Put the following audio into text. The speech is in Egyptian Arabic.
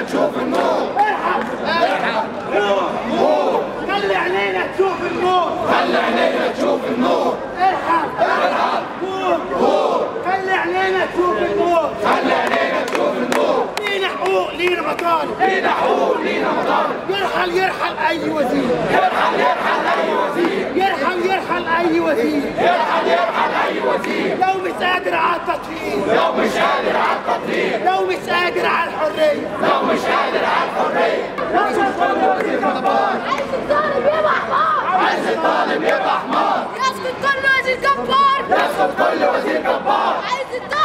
تشوف النور خلي عينينا تشوف النور خلي عينينا تشوف النور ارحب ارحب قول خلي عينينا تشوف النور خلي عينينا تشوف النور لينا حقوق لينا مطالب لينا حقوق لينا مطالب يرحل يرحل اي وزير يرحل يرحل اي وزير يرحل يرحل اي وزير يرحل يرحل اي وزير لو مش قادر على التطهير لو مش قادر على التطهير لو مش قادر على الحريه لو مش قادر على الحريه عايز الطالب يبقى حمار عايز الطالب يبقى حمار يسقط كل وزير جبار يسقط كل وزير جبار عايز الطالب